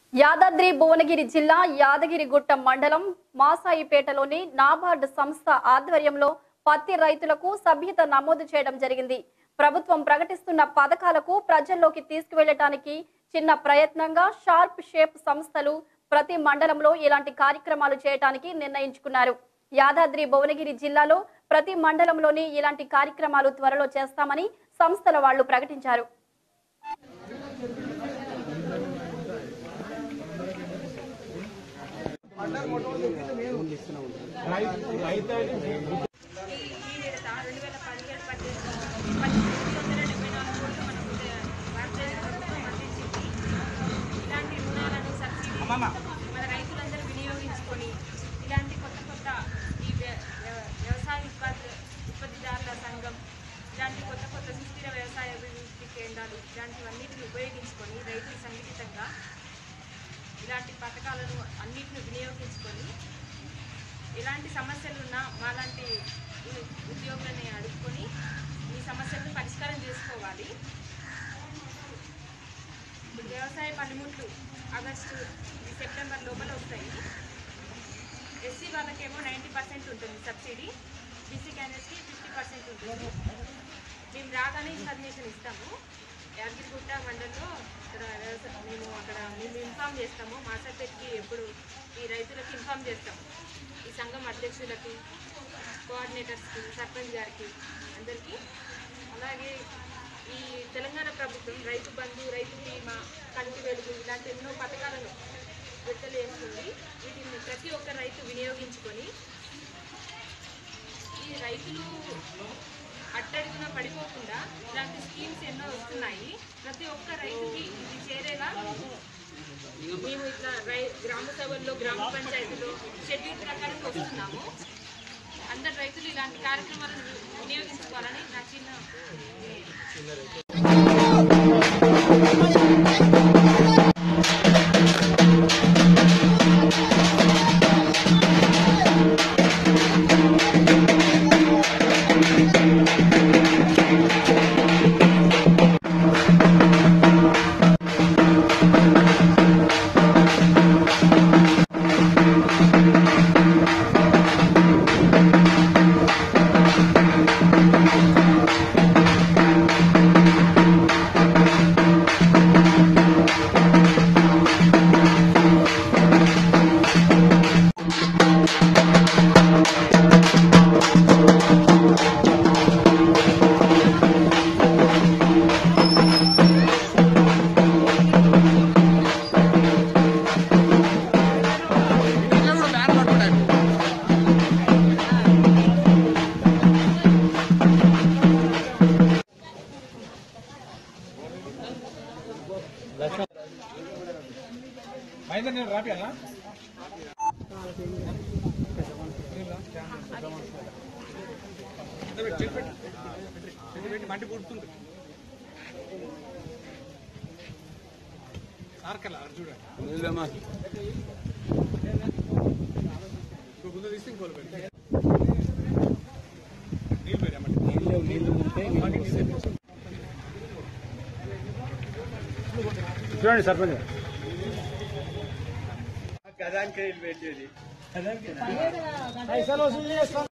యాదాద్రి భువనగిరి జిల్లా యాదగిరిగుట్ట మండలం మాసాయిపేటలోని నాబార్డ్ సంస్థ ఆధ్వర్యంలో పత్తి రైతులకు సభ్యత నమోదు చేయడం జరిగింది ప్రభుత్వం ప్రకటిస్తున్న పథకాలకు ప్రజల్లోకి తీసుకువెళ్లటానికి చిన్న ప్రయత్నంగా షార్ప్ షేప్ సంస్థలు ప్రతి మండలంలో ఇలాంటి కార్యక్రమాలు చేయడానికి నిర్ణయించుకున్నారు యాదాద్రి భువనగిరి జిల్లాలో ప్రతి మండలంలోని ఇలాంటి కార్యక్రమాలు త్వరలో చేస్తామని సంస్థల వాళ్లు ప్రకటించారు ఈ విడత రెండు వేల పదిహేడు పద్దెనిమిది పద్దెనిమిది వందల డెబ్బై నాలుగు కోట్లు మనకు భారతదేశ ప్రభుత్వం అందించింది ఇలాంటి రుణాలను సబ్సిడీ మన రైతులందరూ వినియోగించుకొని ఇలాంటి కొత్త కొత్త ఈ వ్య- వ్య- వ్యవసాయ ఉత్పత్తి ఉత్పత్తిదారుల సంఘం ఇలాంటి కొత్త కొత్త సుస్థిర వ్యవసాయ అభివృద్ధి కేంద్రాలు ఇలాంటివన్నిటిని ఉపయోగించుకొని రైతులు సంఘటితంగా ఇలాంటి పథకాలను అన్నిటిని వినియోగించుకొని ఎలాంటి సమస్యలు ఉన్నా మాలాంటి ఉ- ఉద్యోగులని అడుక్కొని ఈ సమస్యలను పరిష్కారం చేసుకోవాలి ఇప్పుడు వ్యవసాయ పనిముట్లు ఆగస్టు ఈ సెప్టెంబర్ లోపల వస్తాయి ఎస్సీ వాళ్ళకేమో నైంటీ పర్సెంట్ ఉంటుంది సబ్సిడీ బీసీ క్యాండిడేట్స్కి ఫిఫ్టీ పర్సెంట్ ఉంటుంది మేము రాగానే ఇన్ఫర్మేషన్ ఇస్తాము యాదగిరిగుట్ట మండలంలో ఇక్కడ వ్యవసాయ మేము అక్కడ మేము ఇన్ఫామ్ చేస్తాము మాసపేట్కి ఎప్పుడు ఈ రైతులకు ఇన్ఫామ్ చేస్తాము ఈ సంఘం అధ్యక్షులకి కోఆర్డినేటర్స్కి సర్పంచ్ గారికి అందరికీ అలాగే ఈ తెలంగాణ ప్రభుత్వం రైతు బంధు రైతు బీమా కంటి వెలుగు ఇలాంటి ఎన్నో పథకాలను విడుదల చేస్తుంది వీటిని ప్రతి ఒక్క రైతు వినియోగించుకొని ఈ రైతులు అట్టడుగున పడిపోకుండా ఇలాంటి స్కీమ్స్ ఎన్నో వస్తున్నాయి ప్రతి ఒక్క రైతుకి ఇది చేరేలా మేము ఇట్లా రై గ్రామ సభల్లో గ్రామ పంచాయతీలో షెడ్యూల్ ప్రకారం వస్తున్నాము అందరు రైతులు ఇలాంటి కార్యక్రమాలను వినియోగించుకోవాలని నా చిన్న మహేందర్ నేను రాపియాలా మంటి పుడుతుంది సార్కల్ అది చూడండి ఇంకో ముందు తీస్తే ఇంకోలు పెట్టి నీళ్ళు పెట్టామండి నీళ్ళు నీళ్ళు చూడండి సర్పంచ్ కదానికి పెట్టేది పైసలు వసూలు చేస్తాం